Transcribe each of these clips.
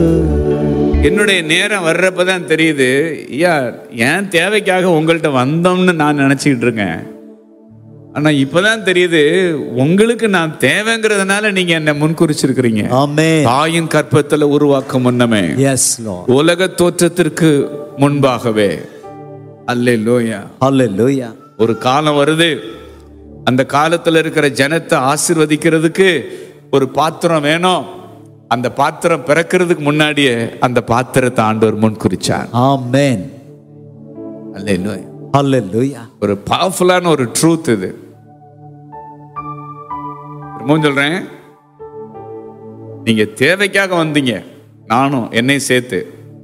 என்னுடைய நேரம் வர்றப்ப தான் தெரியுது ஐயா என் தேவைக்காக உங்கள்கிட்ட வந்தோம்னு நான் நினச்சிக்கிட்டு இருக்கேன் ஆனால் இப்போதான் தெரியுது உங்களுக்கு நான் தேவைங்கிறதுனால நீங்கள் என்னை முன்குறிச்சிருக்கிறீங்க Amen. தாயின் கற்பத்துல உருவாக்க முன்னமே Yes, Lord. உலக தோற்றத்திற்கு முன்பாகவே அல்லேலூயா Hallelujah. ஒரு காலம் வருது அந்த காலத்துல இருக்கிற ஜனத்தை ஆசிர்வதிக்கிறதுக்கு ஒரு பாத்திரம் வேணும் அந்த பாத்திரம் பிறக்கிறதுக்கு முன்னாடியே அந்த பாத்திரத்தை ஆண்டவர் முன் குறிச்சார் Amen. அல்லேலூயா Hallelujah. ஒரு பவர்ஃபுல்லான ஒரு ட்ரூத் இது திரும்பவும் சொல்றேன் நீங்க தேவைக்காக வந்தீங்க நானும் என்னையும் சேர்த்து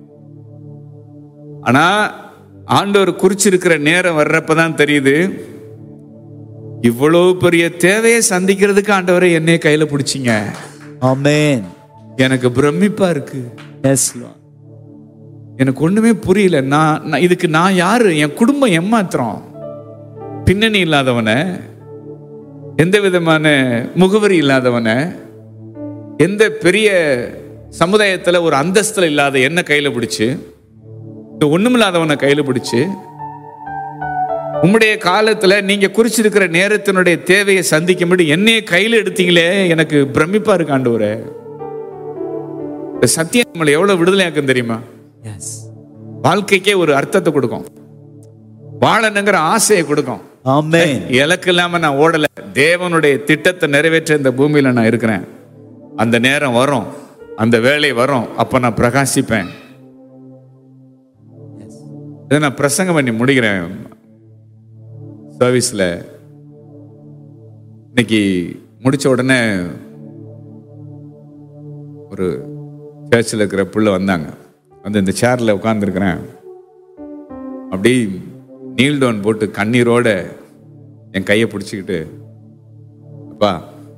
ஆனா ஆண்டவர் குறிச்சிருக்கிற நேரம் வர்றப்பதான் தெரியுது இவ்வளவு பெரிய தேவையை சந்திக்கிறதுக்கு ஆண்டவரை என்னைய கையில பிடிச்சிங்க Amen. எனக்கு பிரமிப்பா இருக்கு Yes, Lord. எனக்கு ஒண்ணுமே புரியல நான் நான் இதுக்கு நான் யாரு என் குடும்பம் ஏமாத்திரம் பின்னணி இல்லாதவன எந்த விதமான முகவரி இல்லாதவன எந்த பெரிய சமுதாயத்துல ஒரு அந்தஸ்துல இல்லாத என்ன கையில பிடிச்சு இந்த ஒண்ணுமில்லாதவனை கையில பிடிச்சு உம்முடைய காலத்துல நீங்க குறிச்சிருக்கிற நேரத்தினுடைய தேவையை சந்திக்கும்படி என்னைய கையில எடுத்தீங்களே எனக்கு பிரமிப்பா இருக்கு ஆண்டவரே இந்த சத்தியம் நம்மளை எவ்வளவு விடுதலையாக்கும் தெரியுமா Yes. வாழ்க்கைக்கே ஒரு அர்த்தத்தை கொடுக்கும் வாழணுங்கிற ஆசையை கொடுக்கும் Amen. இலக்கு இல்லாம நான் ஓடல தேவனுடைய திட்டத்தை நிறைவேற்ற இந்த பூமியில நான் இருக்கிறேன் அந்த நேரம் வரும் அந்த வேலை வரும் அப்ப நான் பிரகாசிப்பேன் இதை நான் பிரசங்கம் பண்ணி முடிக்கிறேன் சர்வீஸ்ல இன்னைக்கு முடிச்ச உடனே ஒரு சர்ச்சில் இருக்கிற புள்ள வந்தாங்க வந்து இந்த சேர்ல உட்காந்துருக்கிறேன் அப்படி நீல் டவுன் போட்டு கண்ணீரோட என் கையை பிடிச்சிக்கிட்டு அப்பா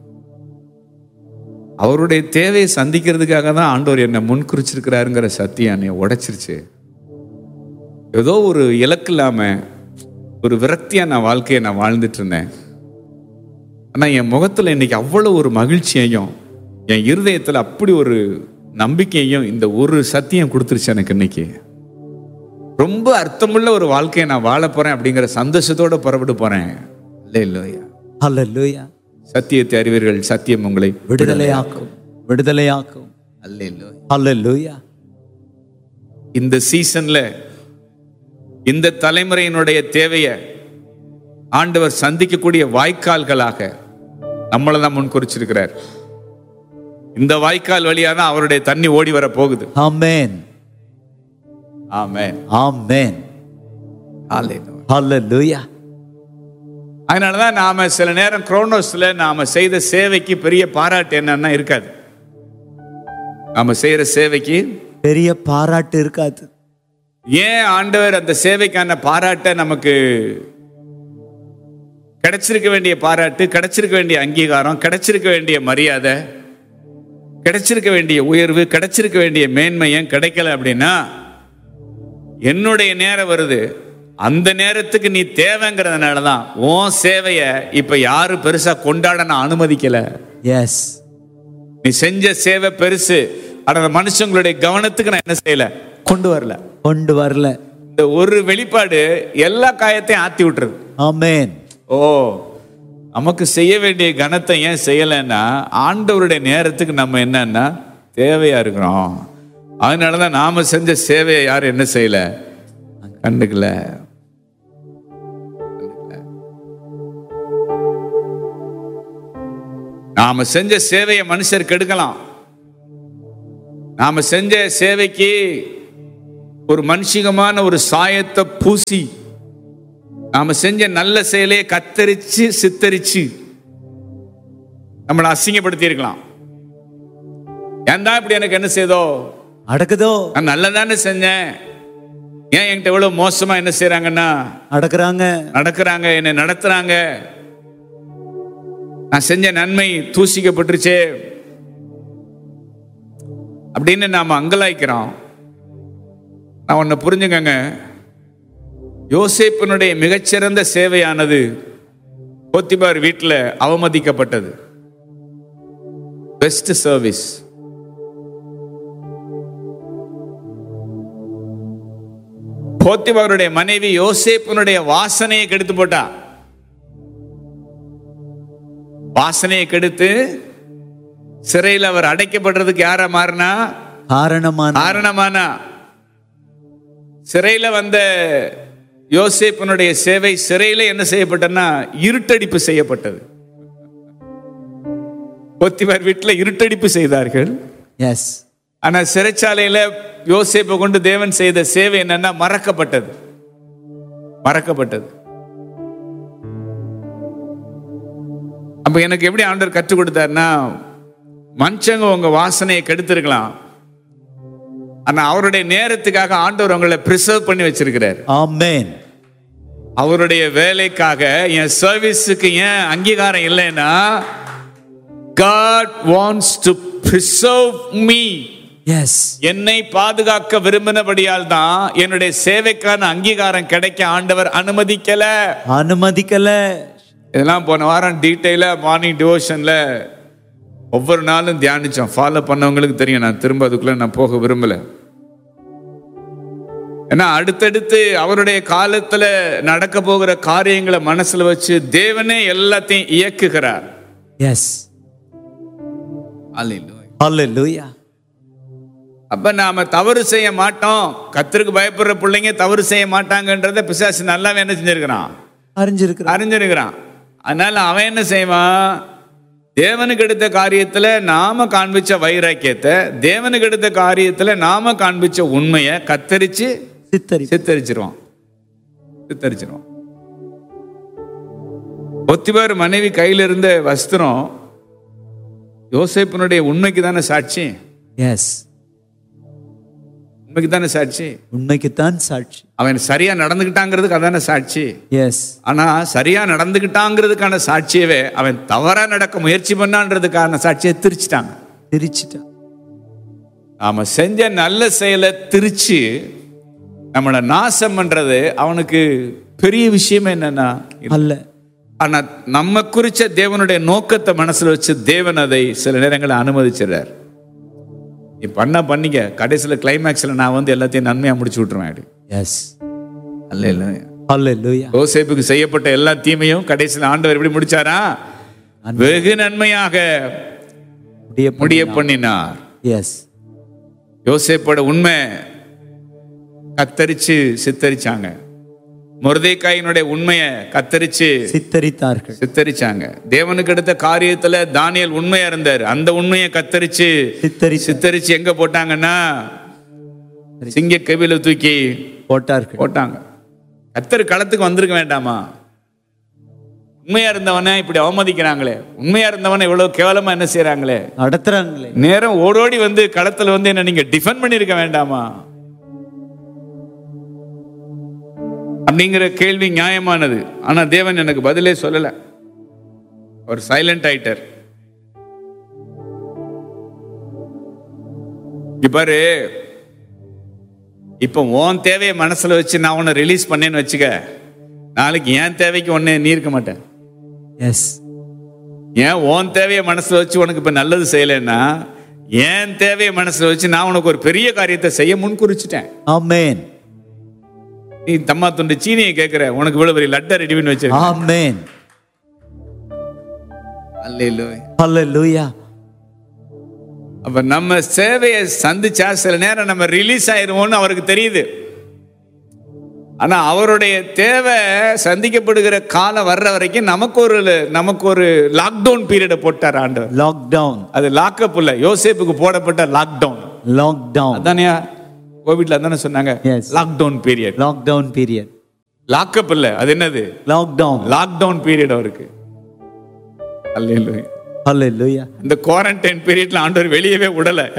அவருடைய தேவையை சந்திக்கிறதுக்காக தான் ஆண்டவர் என்னை முன்குறிச்சிருக்கிறாருங்கிற சத்தியம் என்னை உடைச்சிருச்சு ஏதோ ஒரு இலக்கு இல்லாம ஒரு விரக்தியா நான் வாழ்க்கையை நான் வாழ்ந்துட்டு இருந்தேன் ஆனா என் முகத்துல இன்னைக்கு அவ்வளவு ஒரு மகிழ்ச்சியையும் என் இருதயத்துல அப்படி ஒரு நம்பிக்கையையும் இந்த ஒரு சத்தியம் கொடுத்துருச்சு எனக்கு இன்னைக்கு ரொம்ப அர்த்தமுள்ள ஒரு வாழ்க்கையை நான் வாழ போறேன் அப்படிங்கிற சந்தோஷத்தோட புறப்பட்டு போறேன் இல்லை இல்லையா Hallelujah. சத்தியத்தை அறிவீர்கள் சத்தியம் உங்களை விடுதலையாக்கும் விடுதலையாக்கும் அல்ல இல்லை Hallelujah. இந்த சீசன்ல இந்த தலைமுறையினுடைய தேவையை ஆண்டவர் சந்திக்கக்கூடிய வாய்க்கால்களாக நம்மளை தான் முன் குறிச்சிருக்கிறார் இந்த வாய்க்கால் வழியா தான் அவருடைய தண்ணி ஓடி வர போகுது Amen. ஆமென் Amen. ஹalleluya. Hallelujah. அதனாலதான் நாம சில நேரம் குரோனோஸ்ல நாம செய்த சேவைக்கு பெரிய பாராட்டு என்னன்னா இருக்காது நாம செய்யற சேவைக்கு பெரிய பாராட்டு இருக்காது ஏன் ஆண்டவர் அந்த சேவைக்கான பாராட்டை நமக்கு கிடைச்சிருக்க வேண்டிய பாராட்டு கிடைச்சிருக்க வேண்டிய அங்கீகாரம் கிடைச்சிருக்க வேண்டிய மரியாதை கிடைச்சிருக்க வேண்டிய உயர்வு கிடைச்சிருக்க வேண்டிய மேன்மை ஏன் கிடைக்கல அப்படின்னா என்னுடைய நேரம் வருது அந்த நேரத்துக்கு நீ தேவைங்கிறதுனால தான் உன் சேவைய இப்ப யாரு பெருசா கொண்டாட நான் அனுமதிக்கல எஸ் நீ செஞ்ச சேவை பெருசு ஆனா அந்த மனுஷங்களுடைய கவனத்துக்கு நான் என்ன செய்யல கொண்டு வரல கொண்டு வரல இந்த ஒரு வெளிப்பாடு எல்லா காயத்தையும் ஆத்தி விட்டுருது ஆமென் ஓ நமக்கு செய்ய வேண்டிய கனத்தை ஏன் செய்யலைன்னா ஆண்டவருடைய நேரத்துக்கு நம்ம என்னன்னா தேவையா இருக்கிறோம் அதனாலதான் நாம செஞ்ச சேவையை யாரும் என்ன செய்யல கண்டுக்கல நாம செஞ்ச சேவையை மனுஷர் கெடுக்கலாம் நாம செஞ்ச சேவைக்கு ஒரு மனுஷிகமான ஒரு சாயத்தை பூசி நாம செஞ்ச நல்ல செயலையை கத்தரிச்சு சித்தரிச்சு நம்மளை அசிங்கப்படுத்தி இருக்கலாம் ஏன் தான் இப்படி எனக்கு என்ன செய்தோ அடக்குதோ நான் நல்லதானே செஞ்சேன் ஏன் என்கிட்ட எவ்வளவு மோசமா என்ன செய்றாங்கன்னா அடக்குறாங்க நடக்கிறாங்க என்னை நடத்துறாங்க நான் செஞ்ச நன்மை தூசிக்கப்பட்டுருச்சே அப்படின்னு நாம அங்கலாய்க்கிறோம் நான் ஒன்னு புரிஞ்சுக்கங்க யோசேப்பினுடைய மிகச்சிறந்த சேவையானது போத்திபார் வீட்டில் அவமதிக்கப்பட்டது பெஸ்ட் சர்வீஸ் போத்திபாருடைய மனைவி யோசேப்பினுடைய வாசனையை கெடுத்து போட்டா வாசனையை கெடுத்து சிறையில் அவர் அடைக்கப்படுறதுக்கு யாரா மாறினா காரணமான காரணமானா சிறையில வந்த யோசேப்பினுடைய சேவை சிறையில என்ன செய்யப்பட்டன்னா இருட்டடிப்பு செய்யப்பட்டது பொத்திவார் வீட்டில் இருட்டடிப்பு செய்தார்கள் எஸ் ஆனா சிறைச்சாலையில யோசேப்பை கொண்டு தேவன் செய்த சேவை என்னன்னா மறக்கப்பட்டது மறக்கப்பட்டது அப்ப எனக்கு எப்படி ஆண்டவர் கற்றுக் கொடுத்தாருன்னா மனுஷங்க உங்க வாசனையை கெடுத்திருக்கலாம் ஆனா அவருடைய நேரத்துக்காக ஆண்டவர் உங்களை ப்ரிசர்வ் பண்ணி வச்சிருக்கிறார் ஆமென் அவருடைய வேலைக்காக என் சர்வீஸுக்கு ஏன் அங்கீகாரம் இல்லைன்னா God wants to preserve me எஸ் என்னை பாதுகாக்க விரும்பினபடியால் தான் என்னுடைய சேவைக்கான அங்கீகாரம் கிடைக்க ஆண்டவர் அனுமதிக்கல அனுமதிக்கல இதெல்லாம் போன வாரம் டீட்டெயிலா மார்னிங் டிவோஷன்ல ஒவ்வொரு நாளும் தியானிச்சோம் ஃபாலோ பண்ணவங்களுக்கு தெரியும் நான் திரும்ப அதுக்குள்ள நான் போக விரும்பல ஏன்னா அடுத்தடுத்து அவருடைய காலத்துல நடக்க போகிற காரியங்களை மனசுல வச்சு தேவனே எல்லாத்தையும் இயக்குகிறார் எஸ் ஹalleluya அப்ப நாம தவறு செய்ய மாட்டோம் கத்தருக்கு பயப்படுற பிள்ளைங்க தவறு செய்ய மாட்டாங்கன்றத பிசாசு நல்லாவே என்ன செஞ்சிருக்கிறான் அறிஞ்சிருக்கிறார் அறிஞ்சிருக்கிறான் அதனால அவன் என்ன செய்வான் தேவனுக்கு எடுத்த காரியத்துல நாம காண்பிச்ச வைராக்கியத்தை தேவனுக்கு எடுத்த காரியத்துல நாம காண்பிச்ச உண்மையை கத்தரிச்சு சித்தரி சித்தரிச்சிருவான் சித்தரிச்சிருவான் ஒத்திபார் மனைவி கையில இருந்த வஸ்திரம் யோசேப்பினுடைய உண்மைக்கு தானே சாட்சி எஸ் உண்மைக்கு தானே சாட்சி உண்மைக்குத்தான் சாட்சி அவன் சரியா நடந்துக்கிட்டாங்கிறதுக்கு அதான சாட்சி எஸ் ஆனா சரியா நடந்துக்கிட்டாங்கிறதுக்கான சாட்சியவே அவன் தவறா நடக்க முயற்சி பண்ணான்றதுக்கான சாட்சியை திரிச்சிட்டாங்க திரிச்சிட்டா நாம செஞ்ச நல்ல செயலை திரிச்சு நம்மளை நாசம் பண்றது அவனுக்கு பெரிய விஷயம் என்னன்னா அல்ல ஆனா நம்ம குறிச்ச தேவனுடைய நோக்கத்தை மனசுல வச்சு தேவன் அதை சில நேரங்களில் அனுமதிச்சிடுறார் நீ பண்ண பண்ணிக்க கடைசியில கிளைமேக்ஸ்ல நான் வந்து எல்லாத்தையும் நன்மையா முடிச்சு விட்டுருவேன் அப்படி எஸ் அல்ல இல்லை ஹalleluya யோசேப்புக்கு செய்யப்பட்ட எல்லா தீமையும் கடைசியில் ஆண்டவர் எப்படி முடிச்சாரா வெகு நன்மையாக முடிய முடிய பண்ணினார் எஸ் யோசேப்போட உண்மை கத்தரிச்சு சித்தரிச்சாங்க முருதைக்காயினுடைய உண்மையை கத்தரிச்சு சித்தரித்தார்கள் சித்தரிச்சாங்க தேவனுக்கு எடுத்த காரியத்துல தானியல் உண்மையா இருந்தார் அந்த உண்மையை கத்தரிச்சு சித்தரி சித்தரிச்சு எங்க போட்டாங்கன்னா சிங்க கவியில தூக்கி போட்டார்கள் போட்டாங்க கத்தர் களத்துக்கு வந்திருக்க வேண்டாமா உண்மையா இருந்தவனை இப்படி அவமதிக்கிறாங்களே உண்மையா இருந்தவனை இவ்வளவு கேவலமா என்ன செய்றாங்களே நடத்துறாங்களே நேரம் ஓடோடி வந்து களத்துல வந்து என்ன நீங்க டிஃபெண்ட் பண்ணிருக்க வேண்டாமா அப்படிங்கிற கேள்வி நியாயமானது ஆனா தேவன் எனக்கு பதிலே சொல்லல ஒரு சைலண்ட் ஆயிட்டார் இங்க பாரு இப்ப உன் தேவையை மனசுல வச்சு நான் உன்னை ரிலீஸ் பண்ணேன்னு வச்சுக்க நாளைக்கு என் தேவைக்கு ஒன்னே நீ இருக்க மாட்டேன் எஸ் ஏன் உன் தேவையை மனசுல வச்சு உனக்கு இப்ப நல்லது செய்யலைன்னா என் தேவையை மனசுல வச்சு நான் உனக்கு ஒரு பெரிய காரியத்தை செய்ய முன்குறிச்சிட்டேன் ஆமென் நீ தம்மா துண்டு சீனியை கேட்கிற உனக்கு இவ்வளவு பெரிய லட்டை ரெடி பண்ணி வச்சிருக்க ஆமென் அல்லேலூயா. ஹalleluya அப்ப நம்ம சேவையை சந்திச்சா சில நேரம் நம்ம ரிலீஸ் ஆயிருவோம்னு அவருக்கு தெரியுது ஆனா அவருடைய தேவை சந்திக்கப்படுகிற காலம் வர்ற வரைக்கும் நமக்கு ஒரு நமக்கு ஒரு லாக்டவுன் பீரியடை போட்டார் ஆண்டவர் லாக்டவுன் அது லாக்அப் இல்ல யோசேப்புக்கு போடப்பட்ட லாக்டவுன் லாக்டவுன் அதானே கோவிட்ல அதானே சொன்னாங்க Yes. Lockdown period lockdown period lockup இல்ல அது என்னது லாக்டவுன் லாக்டவுன் பீரியட் அவருக்கு அல்லேலூயா ஹalleluya இந்த குவாரண்டைன் பீரியட்ல ஆண்டவர் வெளியவே விடல